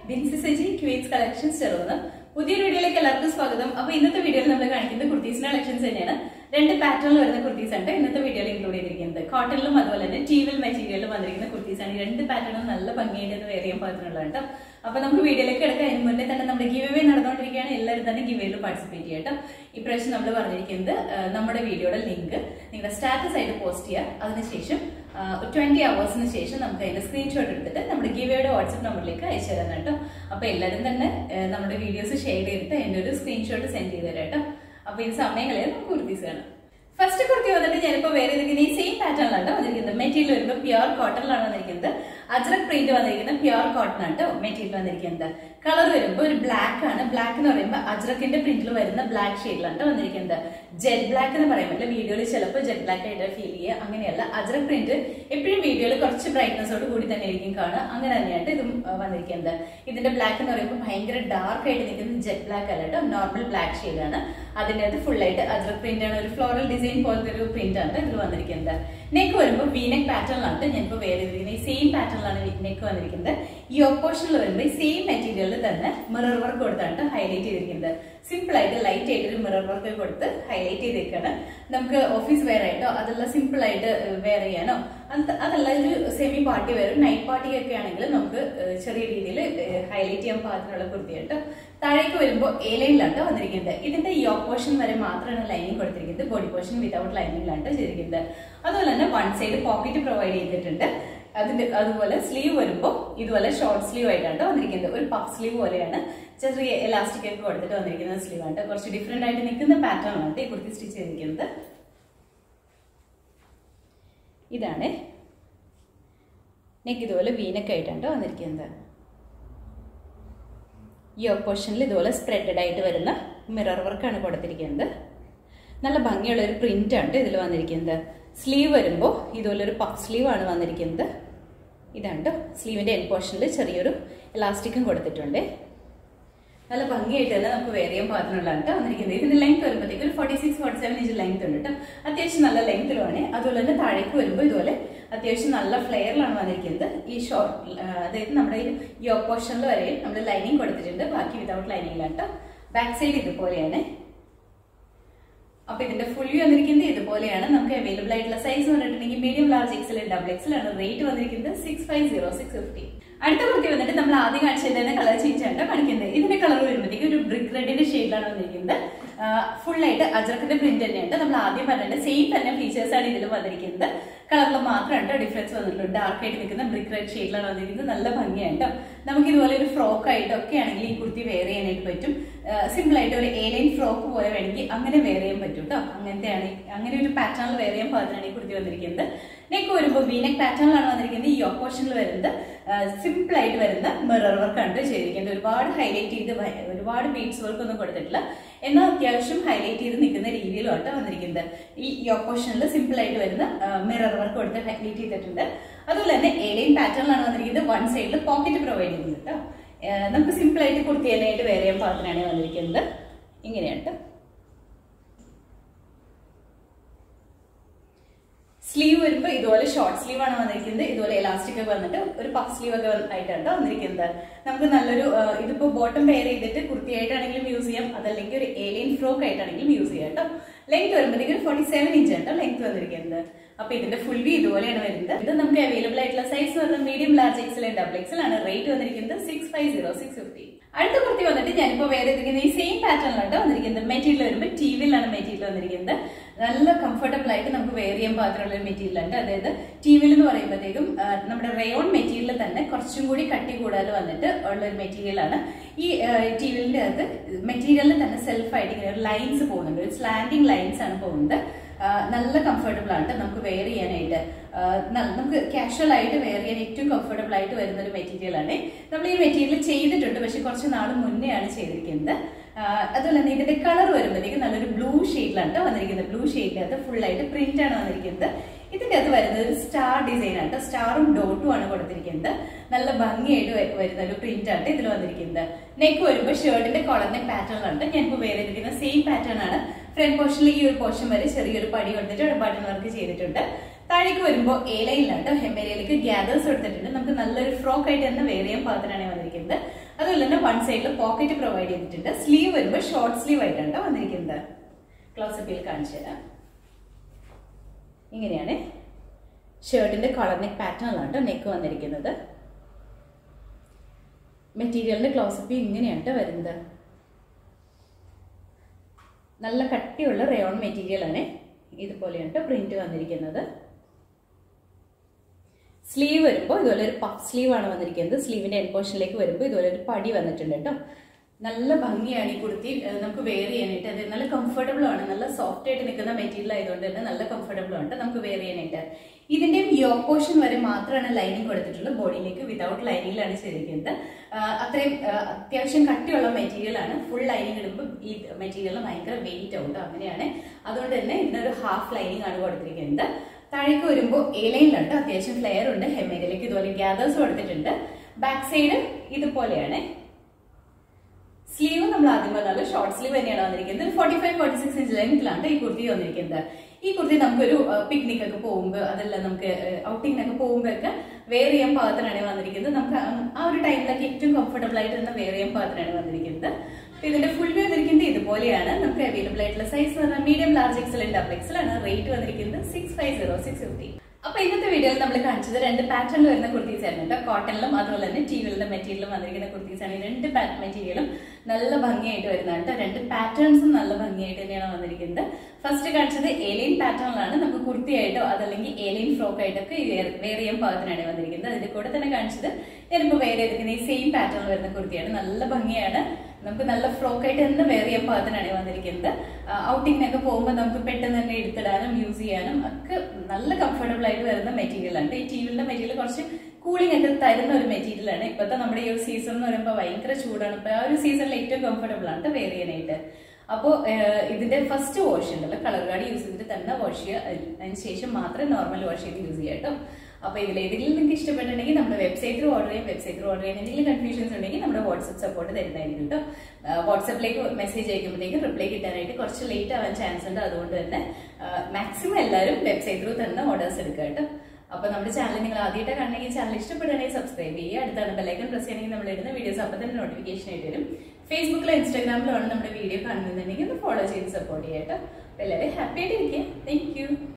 Binsi Saji Queens Collections ചെറുന്ന് പുതിയൊരു വീഡിയോയിലേക്ക് എല്ലാവർക്കും സ്വാഗതം അപ്പൊ ഇന്നത്തെ വീഡിയോയിൽ നമ്മൾ കാണിക്കുന്നത് കുർത്തീസിന്റെ കളക്ഷൻസ് തന്നെയാണ് രണ്ട് പാറ്റേണിൽ വരുന്ന കുർത്തീസ് ആണ് ഇന്നത്തെ വീഡിയോയിൽ ഇൻക്ലൂഡ് ചെയ്തിരിക്കുന്നത് കോട്ടണിലും അതുപോലെ തന്നെ ടീവൽ മെറ്റീരിയലിലും വന്നിരിക്കുന്ന കുർത്തീസ് ആണ് ഈ രണ്ട് പാറ്റേണും നല്ല ഭംഗിയായിട്ട് വേറെ ചെയ്യാൻ പാകത്തിനുള്ളതാണ് കേട്ടോ അപ്പൊ നമുക്ക് വീഡിയോയിലേക്ക് എടുക്കാം അതിന് മുന്നേ തന്നെ നമ്മുടെ ഗിവ് അവേ നടന്നുകൊണ്ടിരിക്കുകയാണ് എല്ലാവരും തന്നെ ഗിവ് വേയിൽ പാർട്ടിസിപ്പേറ്റ് ചെയ്യാം കേട്ടോ ഇപ്രാവശ്യം നമ്മൾ പറഞ്ഞിരിക്കുന്നത് ആ, നമ്മുടെ വീഡിയോയുടെ ലിങ്ക് നിങ്ങളുടെ സ്റ്റാറ്റസ് ആയിട്ട് പോസ്റ്റ് ചെയ്യുക അതിനുശേഷം ട്വന്റി അവേഴ്സിന് ശേഷം നമുക്ക് അതിന്റെ സ്ക്രീൻഷോട്ട് എടുത്തിട്ട് നമ്മുടെ ഗിവയുടെ വാട്സ്ആപ്പ് നമ്പറിലേക്ക് അയച്ചു തരാൻ കേട്ടോ അപ്പൊ എല്ലാവരും തന്നെ ആ, നമ്മുടെ വീഡിയോസ് ഷെയർ ചെയ്തിട്ട് അതിന്റെ ഒരു സ്ക്രീൻഷോട്ട് സെൻഡ് ചെയ്ത് തരാം കേട്ടോ അപ്പൊ ഈ സമയങ്ങളിൽ നമുക്ക് കുർത്തീസ് കാണാം ഫസ്റ്റ് കുർത്തി വന്നിട്ട് ഞാനിപ്പോ വേറെ ഇരിക്കുന്ന ഈ സെയിം പാറ്റേണിലാണ് വന്നിരിക്കുന്നത് മെറ്റീരിയൽ വരുമ്പോൾ പ്യുവർ കോട്ടണിലാണ് വന്നിരിക്കുന്നത് അജ്രക് പ്രിന്റ് വന്നിരിക്കുന്നത് പ്യുവർ കോട്ടൺ ആണ് മെറ്റീരിയൽ വന്നിരിക്കുന്നത് കളർ വരുമ്പോൾ ഒരു ബ്ലാക്ക് ആണ് ബ്ലാക്ക് എന്ന് പറയുമ്പോൾ അജ്രക്കിന്റെ പ്രിന്റിൽ വരുന്ന ബ്ലാക്ക് ഷെയ്ഡിലാണ് വന്നിരിക്കുന്നത് ജെറ്റ് ബ്ലാക്ക് എന്ന് പറയുമ്പോൾ വീഡിയോയിൽ ചിലപ്പോൾ ജെറ്റ് ബ്ലാക്ക് ആയിട്ട് ഫീൽ ചെയ്യുക അങ്ങനെയല്ല അജ്രക് പ്രിന്റ് എപ്പോഴും വീഡിയോയിൽ കുറച്ച് ബ്രൈറ്റ്നസോട് കൂടി തന്നെ ആയിരിക്കും കാണുക അങ്ങനെ തന്നെയായിട്ട് ഇതും ആ, വന്നിരിക്കുന്നത് ഇതിന്റെ ബ്ലാക്ക് എന്ന് പറയുമ്പോൾ ഭയങ്കര ഡാർക്ക് ആയിട്ട് നിൽക്കുന്നത് ജെറ്റ് ബ്ലാക്ക് അല്ല കേട്ടോ നോർമൽ ബ്ലാക്ക് ഷെയ്ഡാണ് അതിന്റെ അത് ഫുൾ ആയിട്ട് അജ്രക് പ്രിന്റ് ആണ് ഒരു ഫ്ലോറൽ ഡിസൈൻ പോലത്തെ ഒരു പ്രിന്റ് ആണ് ഇതിൽ വന്നിരിക്കുന്നത് നെക്ക് വരുമ്പോൾ വീനെക്ക് പാറ്റേണിലാണ് ഞാനിപ്പോൾ വേറെ ഇരിക്കുന്നത് ഈ സെയിം പാറ്റേണിലാണ് നെക്ക് വന്നിരിക്കുന്നത് ഈ ഓപ്പോഷനിൽ വരുമ്പോൾ ഈ സെയിം മെറ്റീരിയലിൽ തന്നെ മിറർ വർക്ക് കൊടുത്താണ് ഹൈലൈറ്റ് ചെയ്തിരിക്കുന്നത് സിമ്പിൾ ആയിട്ട് ലൈറ്റ് ആയിട്ട് ഒരു മിറർ വർക്ക് കൊടുത്ത് ഹൈലൈറ്റ് ചെയ്തേക്കാണ് നമുക്ക് ഓഫീസ് വെയർ ആയിട്ടോ അതല്ല സിമ്പിൾ ആയിട്ട് വെയർ ചെയ്യാനോ അത് അതല്ല ഒരു semi party wear night party ഒക്കെ ആണെങ്കിൽ നമുക്ക് ഏഹ്, ചെറിയ രീതിയിൽ ഹൈലൈറ്റ് ചെയ്യാൻ പാകത്തിനുള്ള കുർത്തിയാട്ടോ താഴേക്ക് വരുമ്പോൾ എ ലൈനിലാണ് വന്നിരിക്കുന്നത് ഇതിന്റെ യോ പോർഷൻ വരെ മാത്രമാണ് ലൈനിങ് കൊടുത്തിരിക്കുന്നത് ബോഡി പോർഷൻ വിതൗട്ട് ലൈനിങ്ങിലാണ് ചെയ്തിരിക്കുന്നത് അതുപോലെ തന്നെ വൺ സൈഡ് പോക്കറ്റ് പ്രൊവൈഡ് ചെയ്തിട്ടുണ്ട് അതിന്റെ അതുപോലെ സ്ലീവ് വരുമ്പോൾ ഇതുപോലെ ഷോർട്ട് സ്ലീവ് ആയിട്ടാണ് വന്നിരിക്കുന്നത് ഒരു പഫ് സ്ലീവ് പോലെയാണ് ചെറിയ എലാസ്റ്റിക് ഒക്കെ കൊടുത്തിട്ട് വന്നിരിക്കുന്ന സ്ലീവ് ആണ് കുറച്ച് ഡിഫറെന്റ് ആയിട്ട് നിൽക്കുന്ന പാറ്റേൺ ആണ് ഈ കുർത്തി സ്റ്റിച്ച് ചെയ്തിരിക്കുന്നത് ഇതാണ് നെക്ക് ഇതുപോലെ വീനൊക്കെ ആയിട്ടാണ് വന്നിരിക്കുന്നത് ഈ ഓപ്പോഷനിൽ ഇതുപോലെ സ്പ്രെഡഡ് ആയിട്ട് വരുന്ന മിറർ വർക്കാണ് കൊടുത്തിരിക്കുന്നത് നല്ല ഭംഗിയുള്ള ഒരു പ്രിന്റ് ആണ് ഇതിൽ വന്നിരിക്കുന്നത് സ്ലീവ് വരുമ്പോൾ ഇതുപോലെ ഒരു പഫ് സ്ലീവ് ആണ് വന്നിരിക്കുന്നത് ഇതാണ് സ്ലീവിന്റെ എൻ പോർഷനിൽ ചെറിയൊരു എലാസ്റ്റിക്കും കൊടുത്തിട്ടുണ്ട് നല്ല ഭംഗിയായിട്ട് തന്നെ നമുക്ക് വേറെ ചെയ്യാൻ പാകത്തിനുള്ളതാണ് കേട്ടോ വന്നിരിക്കുന്നത് ഇതിന്റെ ലെങ്ത് വരുമ്പോഴത്തേക്ക് ഒരു forty six forty seven inch length ഉണ്ട് കേട്ടോ അത്യാവശ്യം നല്ല ലെങ്ത്തിലുമാണ് അതുപോലെ തന്നെ താഴേക്ക് വരുമ്പോൾ ഇതുപോലെ അത്യാവശ്യം നല്ല ഫ്ലെയറിലാണ് വന്നിരിക്കുന്നത് ഈ ഷോർട്ട് അതായത് നമ്മുടെ ഈ ഓപ്പോഷനിൽ വരെ നമ്മൾ ലൈനിങ് കൊടുത്തിട്ടുണ്ട് ബാക്കി വിതൗട്ട് ലൈനിങ്ങിലാണ് കേട്ടോ ബാക്ക് സൈഡ് ഇതുപോലെയാണ് അപ്പൊ ഇതിന്റെ ഫുൾ വന്നിരിക്കുന്നത് ഇതുപോലെയാണ് നമുക്ക് അവൈലബിൾ ആയിട്ടുള്ള സൈസ് പറഞ്ഞിട്ടുണ്ടെങ്കിൽ medium large XL double XL ആണ് റേറ്റ് വന്നിരിക്കുന്നത് six five zero six fifty അടുത്ത കുർത്തി വന്നിട്ട് നമ്മൾ ആദ്യം കാണിച്ചത് തന്നെ കളർ ചേഞ്ച് ആണ് കാണിക്കുന്നത് ഇതിന്റെ കളർ വരുമ്പോഴത്തേക്ക് ഒരു ബ്രിക്ക് റെഡിന്റെ ഷെയ്ഡിലാണ് വന്നിരിക്കുന്നത് ഫുൾ ആയിട്ട് അജ്രക്കിന്റെ പ്രിന്റ് തന്നെയുണ്ട് നമ്മൾ ആദ്യം പറഞ്ഞിട്ട് സെയിം തന്നെ ഫീച്ചേഴ്സ് ആണ് ഇതിൽ വന്നിരിക്കുന്നത് കളറിൽ മാത്രമാണ് ഡിഫറൻസ് വന്നിട്ടുള്ളൂ ഡാർക്ക് ആയിട്ട് നിൽക്കുന്ന ബ്രിക്ക് റെഡ് ഷെയ്ഡിലാണ് വന്നിരിക്കുന്നത് നല്ല ഭംഗിയാണ് ട്ടോ. നമുക്ക് ഇതുപോലെ ഒരു ഫ്രോക്ക് ആയിട്ടൊക്കെ ആണെങ്കിൽ ഈ കുർത്തി വെയർ ചെയ്യാനായിട്ട് പറ്റും സിമ്പിൾ ആയിട്ട് ഒരു എ ലൈൻ ഫ്രോക്ക് പോലെ വേണമെങ്കിൽ അങ്ങനെ വെയർ ചെയ്യാൻ പറ്റും കേട്ടോ അങ്ങനത്തെയാണ് അങ്ങനെ ഒരു പാറ്റേണിൽ വെയർ ചെയ്യാൻ പാകത്തിനാണ് ഈ കുർത്തി വന്നിരിക്കുന്നത് നെക്ക് വരുമ്പോൾ വീനെക്ക് പാറ്റേണിലാണ് വന്നിരിക്കുന്നത് ഈ ഓപ്പോഷനിൽ വരുന്നത് സിമ്പിൾ ആയിട്ട് വരുന്ന മിറർ വർക്കാണ് ചെയ്തിരിക്കുന്നത് ഒരുപാട് ഹൈലൈറ്റ് ചെയ്ത് ഭയ- ഒരുപാട് ബീഡ്സ് വർക്ക് ഒന്നും കൊടുത്തിട്ടില്ല എന്നാൽ അത്യാവശ്യം ഹൈലൈറ്റ് ചെയ്ത് നിൽക്കുന്ന രീതിയിലാണ് വന്നിരിക്കുന്നത് ഈ ഓപ്പോഷനിൽ സിമ്പിൾ ആയിട്ട് വരുന്ന മിറർ വർക്ക് കൊടുത്ത് ഹൈലൈറ്റ് ചെയ്തിട്ടുണ്ട് അതുപോലെ തന്നെ എലൈൻ പാറ്റേണിലാണ് വന്നിരിക്കുന്നത് വൺ സൈഡിൽ പോക്കറ്റ് പ്രൊവൈഡ് ചെയ്യുന്നത് കേട്ടോ ഏഹ് നമുക്ക് സിമ്പിൾ ആയിട്ട് കുർത്തി ചെയ്യാനായിട്ട് വേറെ ചെയ്യാൻ പാകത്തിനാണ് വന്നിരിക്കുന്നത് ഇങ്ങനെയാണ് ട്ടോ. സ്ലീവ് വരുമ്പോൾ ഇതുപോലെ ഷോർട്ട് സ്ലീവ് ആണ് വന്നിരിക്കുന്നത് ഇതുപോലെ എലാസ്റ്റിക് ഒക്കെ വന്നിട്ട് ഒരു പഫ് സ്ലീവ് ഒക്കെ വന്ന് ആയിട്ടാണ് ട്ടോ വന്നിരിക്കുന്നത് നമുക്ക് നല്ലൊരു ആ, ഇതിപ്പോ ബോട്ടം പെയർ ചെയ്തിട്ട് കുർത്തിയായിട്ടാണെങ്കിലും യൂസ് ചെയ്യാം അതല്ലെങ്കിൽ ഒരു ഏലിയൻ ഫ്രോക്ക് ആയിട്ടാണെങ്കിലും യൂസ് ചെയ്യാം കേട്ടോ ലെങ്ത് വരുമ്പോഴത്തേക്കും ഫോർട്ടി സെവൻ ഇഞ്ച് ആണ് ലെങ്ത് വന്നിരിക്കുന്നത് അപ്പൊ ഇതിന്റെ ഫുൾ വി ഇതുപോലെയാണ് വരുന്നത് ഇത് നമുക്ക് അവൈലബിൾ ആയിട്ടുള്ള സൈസ് പറഞ്ഞാൽ medium large XL double XL ആണ് റേറ്റ് വന്നിരിക്കുന്നത് six five zero six fifty അടുത്ത കുർത്തി വന്നിട്ട് ഞാനിപ്പോ വേറെ ഇരിക്കുന്ന ഈ സെയിം പാറ്റേണിലാണ് വന്നിരിക്കുന്നത് മെറ്റീരിയൽ വരുമ്പോൾ ടി വിയിലാണ് മെറ്റീരിയൽ വന്നിരിക്കുന്നത് നല്ല കംഫർട്ടബിൾ ആയിട്ട് നമുക്ക് വെയർ ചെയ്യാൻ പാകത്തിനുള്ള ഒരു മെറ്റീരിയൽ ഉണ്ട് അതായത് ടി വിയിൽ എന്ന് പറയുമ്പോഴത്തേക്കും ആ, നമ്മുടെ റയോൺ മെറ്റീരിയൽ തന്നെ കുറച്ചും കൂടി കട്ടി കൂടുതൽ വന്നിട്ട് ഉള്ള ഒരു മെറ്റീരിയൽ ആണ് ഈ ടി വിലിന്റെ അകത്ത് മെറ്റീരിയലിൽ തന്നെ സെൽഫ് ആയിട്ട് ഇങ്ങനെ ലൈൻസ് പോകുന്നുണ്ട് ഒരു സ്ലാൻഡിങ് ലൈൻസ് ആണ് പോകുന്നത് ആ, നല്ല കംഫർട്ടബിൾ ആണ് നമുക്ക് വെയർ ചെയ്യാനായിട്ട് ആ, ന- നമുക്ക് കാഷ്വൽ ആയിട്ട് വെയർ ചെയ്യാൻ ഏറ്റവും കംഫർട്ടബിൾ ആയിട്ട് വരുന്ന ഒരു മെറ്റീരിയൽ ആണ് നമ്മൾ ഈ മെറ്റീരിയൽ ചെയ്തിട്ടുണ്ട് പക്ഷെ കുറച്ച് നാൾ മുന്നേ ആണ് ചെയ്തിരിക്കുന്നത് ആ, അതുപോലെ തന്നെ ഇതിന്റെ കളർ വരുമ്പോഴത്തേക്ക് നല്ലൊരു ബ്ലൂ ഷെയ്ഡിലാണ് ട്ടോ വന്നിരിക്കുന്നത് ബ്ലൂ ഷെയ്ഡിനകത്ത് ഫുൾ ആയിട്ട് പ്രിന്റ് ആണ് വന്നിരിക്കുന്നത് ഇതിന്റെ അകത്ത് വരുന്നത് ഒരു സ്റ്റാർ ഡിസൈൻ ആണ് സ്റ്റാറും ഡോട്ടും ആണ് കൊടുത്തിരിക്കുന്നത് നല്ല ഭംഗിയായിട്ട് വ- വരുന്ന ഒരു പ്രിന്റ് ആണ് ഇതിൽ വന്നിരിക്കുന്നത് നെക്ക് വരുമ്പോൾ ഷർട്ടിന്റെ കോളറിന്റെ പാറ്റേൺ ആണ് ഞാനിപ്പോൾ വേറെ ഇരിക്കുന്ന സെയിം പാറ്റേൺ ആണ് ഫ്രണ്ട് പോർഷനിൽ ഈ ഒരു പോർഷൻ വരെ ചെറിയൊരു പടി കൊടുത്തിട്ട് ബട്ടൺ വർക്ക് ചെയ്തിട്ടുണ്ട് താഴേക്ക് വരുമ്പോൾ എ ലൈനിലാണ് ഹെമ്മേരിയയിലേക്ക് ഗ്യാദേഴ്സ് എടുത്തിട്ടുണ്ട് നമുക്ക് നല്ലൊരു ഫ്രോക്ക് ആയിട്ട് തന്നെ വേറെ ചെയ്യാൻ പാകത്തിനാണ് വന്നിരിക്കുന്നത് അത് അതുപോലെ തന്നെ വൺ സൈഡിൽ പോക്കറ്റ് പ്രൊവൈഡ് ചെയ്തിട്ടുണ്ട് സ്ലീവ് വരുമ്പോൾ ഷോർട്ട് സ്ലീവ് ആയിട്ടാണ് ട്ടോ വന്നിരിക്കുന്നത് ക്ലോസപ്പിൽ കാണിച്ചു തരാം ഇങ്ങനെയാണ് ഷർട്ടിന്റെ കളർ നെക്ക് പാറ്റേണിലാണ് ട്ടോ നെക്ക് വന്നിരിക്കുന്നത് മെറ്റീരിയലിന്റെ ക്ലോസപ്പ് ഇങ്ങനെയാണ് ട്ടോ വരുന്നത് നല്ല കട്ടിയുള്ള റയോൺ മെറ്റീരിയൽ ആണ് ഇതുപോലെയാണ് ട്ടോ പ്രിന്റ് വന്നിരിക്കുന്നത് സ്ലീവ് വരുമ്പോൾ ഇതുപോലെ ഒരു പഫ് സ്ലീവ് ആണ് വന്നിരിക്കുന്നത് സ്ലീവിന്റെ എൻ പോർഷനിലേക്ക് വരുമ്പോൾ ഇതുപോലെ ഒരു പടി വന്നിട്ടുണ്ട് കേട്ടോ നല്ല ഭംഗിയാണ് ഈ കുർത്തി ഏഹ് നമുക്ക് വെയർ ചെയ്യാനായിട്ട് അത് നല്ല കംഫർട്ടബിൾ ആണ് നല്ല സോഫ്റ്റ് ആയിട്ട് നിൽക്കുന്ന മെറ്റീരിയൽ ആയതുകൊണ്ട് തന്നെ നല്ല കംഫർട്ടബിൾ ആണ് ട്ടോ നമുക്ക് വെയർ ചെയ്യാനായിട്ട് ഇതിന്റെ യോ പോർഷൻ വരെ മാത്രമാണ് ലൈനിങ് കൊടുത്തിട്ടുള്ളത് ബോഡിയിലേക്ക് വിതൗട്ട് ലൈനിങ്ങിലാണ് ചെയ്തിരിക്കുന്നത് ആഹ് അത്രയും ആഹ് അത്യാവശ്യം കട്ടിയുള്ള മെറ്റീരിയൽ ആണ് ഫുൾ ലൈനിങ് ഇടുമ്പോൾ ഈ മെറ്റീരിയൽ ഭയങ്കര വെയിറ്റ് ആവും ട്ടോ. അങ്ങനെയാണ് അതുകൊണ്ട് തന്നെ ഇതിനൊരു ഹാഫ് ലൈനിങ് ആണ് കൊടുത്തിരിക്കുന്നത് താഴേക്ക് വരുമ്പോൾ ഏലയിലുണ്ട് അത്യാവശ്യം ഫ്ലെയർ ഉണ്ട് ഹെമ്മേരിലേക്ക് ഇതുപോലെ ഗ്യാദേഴ്സ് കൊടുത്തിട്ടുണ്ട് ബാക്ക് സൈഡ് ഇതുപോലെയാണ് സ്ലീവ് നമ്മൾ ആദ്യം പറഞ്ഞാൽ ഷോർട്ട് സ്ലീവ് തന്നെയാണ് വന്നിരിക്കുന്നത് forty five forty six inch ലെങ്ത്തിലാണ് ഈ കുർത്തി വന്നിരിക്കുന്നത് ഈ കുർത്തി നമുക്കൊരു പിക്നിക് ഒക്കെ പോകുമ്പോൾ അതെല്ലാം നമുക്ക് ഔട്ടിങ്ങിനൊക്കെ പോകുമ്പോൾ ഒക്കെ വെയർ ചെയ്യാൻ പാകത്തിനാണ് വന്നിരിക്കുന്നത് നമുക്ക് ആ- ആ ഒരു ടൈമിലൊക്കെ ഏറ്റവും കംഫർട്ടബിൾ ആയിട്ട് തന്നെ വെയർ ചെയ്യാൻ പാകത്തിനാണ് വന്നിരിക്കുന്നത് അപ്പൊ ഇതിന്റെ ഫുൾ വ്യൂ വന്നിരിക്കുന്നത് ഇതുപോലെയാണ് നമുക്ക് അവൈലബിൾ ആയിട്ടുള്ള സൈസ് പറഞ്ഞാൽ medium large XL double XL ആണ് റേറ്റ് വന്നിരിക്കുന്നത് six five zero six fifty അപ്പൊ ഇന്നത്തെ വീഡിയോയിൽ നമ്മൾ കാണിച്ചത് രണ്ട് പാറ്റേണിൽ വരുന്ന കുർത്തീസ് ആയിരുന്നു കേട്ടോ കോട്ടണിലും അതുപോലെ തന്നെ ടീവിലുള്ള മെറ്റീരിയലും വന്നിരിക്കുന്ന കുർത്തീസ് ആണ് ഈ രണ്ട് മെറ്റീരിയലും നല്ല ഭംഗിയായിട്ട് വരുന്നതാണ് കേട്ടോ രണ്ട് പാറ്റേൺസും നല്ല ഭംഗിയായിട്ട് തന്നെയാണ് വന്നിരിക്കുന്നത് ഫസ്റ്റ് കാണിച്ചത് ഏലിയൻ പാറ്റേണിലാണ് നമുക്ക് കുർത്തിയായിട്ടോ അതല്ലെങ്കിൽ ഏലിയൻ ഫ്രോക്ക് ആയിട്ടൊക്കെ വെയർ ചെയ്യാൻ പാകത്തിനാണ് വന്നിരിക്കുന്നത് അതിന്റെ കൂടെ തന്നെ കാണിച്ചത് ഞാനിപ്പോ വെയർ ചെയ്തിരിക്കുന്ന ഈ സെയിം പാറ്റേണിൽ വരുന്ന കുർത്തിയാണ് നല്ല ഭംഗിയാണ് നമുക്ക് നല്ല ഫ്രോക്ക് ആയിട്ട് തന്നെ വെയർ ചെയ്യാൻ പാകത്തിനാണ് വന്നിരിക്കുന്നത് ഔട്ടിങ്ങിനൊക്കെ പോകുമ്പോൾ നമുക്ക് പെട്ടെന്ന് തന്നെ എടുത്തിടാനും യൂസ് ചെയ്യാനും ഒക്കെ നല്ല കംഫർട്ടബിൾ ആയിട്ട് വരുന്ന മെറ്റീരിയൽ ആണ് ഈ ടീവിയുടെ മെറ്റീരിയൽ കുറച്ച് കൂളിംഗ് ഒക്കെ തരുന്ന ഒരു മെറ്റീരിയൽ ആണ് ഇപ്പോഴത്തെ നമ്മുടെ ഈ ഒരു സീസൺ എന്ന് പറയുമ്പോൾ ഭയങ്കര ചൂടാണ് ഇപ്പൊ ആ ഒരു സീസണിൽ ഏറ്റവും കംഫർട്ടബിൾ ആണ് വെയർ ചെയ്യാനായിട്ട് അപ്പോൾ ഇതിന്റെ ഫസ്റ്റ് വാഷ് ഉണ്ടല്ലോ കളർ കാർഡ് യൂസ് ചെയ്തിട്ട് തന്നെ വാഷ് ചെയ്യുക അതിന് ശേഷം മാത്രമേ നോർമൽ വാഷ് ചെയ്ത് യൂസ് ചെയ്യാം കേട്ടോ അപ്പൊ ഇതിൽ ഏതെങ്കിലും നിങ്ങൾക്ക് ഇഷ്ടപ്പെട്ടിട്ടുണ്ടെങ്കിൽ നമ്മുടെ വെബ്സൈറ്റ് ത്രൂ ഓർഡർ ചെയ്യാം വെബ്സൈറ്റ് ത്രൂ ഓർഡർ ചെയ്യാൻ എന്തെങ്കിലും കൺഫ്യൂഷൻസ് ഉണ്ടെങ്കിൽ നമ്മുടെ വാട്സ്ആപ്പ് സപ്പോർട്ട് തരുന്നതായിരിക്കും കേട്ടോ വാട്സ്ആപ്പിലേക്ക് മെസ്സേജ് അയക്കുമ്പോഴത്തേക്കും റിപ്ലൈ കിട്ടാനായിട്ട് കുറച്ച് ലേറ്റ് ആവാൻ ചാൻസ് ഉണ്ട് അതുകൊണ്ട് തന്നെ മാക്സിമം എല്ലാവരും വെബ്സൈറ്റ് ത്രൂ തന്നെ ഓർഡേഴ്സ് എടുക്കുക കേട്ടോ അപ്പൊ നമ്മുടെ ചാനൽ നിങ്ങൾ ആദ്യമായിട്ട് കാണണമെങ്കിൽ ചാനൽ ഇഷ്ടപ്പെടുകയാണെങ്കിൽ സബ്സ്ക്രൈബ് ചെയ്യുക അടുത്താണ് ബെല്ലൈക്കൺ പ്രസ് ചെയ്യണമെങ്കിൽ നമ്മൾ ഇടുന്ന വീഡിയോസ് അപ്പം തന്നെ നോട്ടിഫിക്കേഷൻ ആയിട്ട് വരും ഫേസ്ബുക്കിലോ ഇൻസ്റ്റാഗ്രാമിലോ ആണ് നമ്മുടെ വീഡിയോ കാണുന്നുണ്ടെങ്കിൽ ഒന്ന് ഫോളോ ചെയ്ത് സപ്പോർട്ട് ചെയ്യാം കേട്ടോ അപ്പൊ എല്ലാവരും ഹാപ്പി ആയിട്ട് ഇരിക്കുക താങ്ക് യു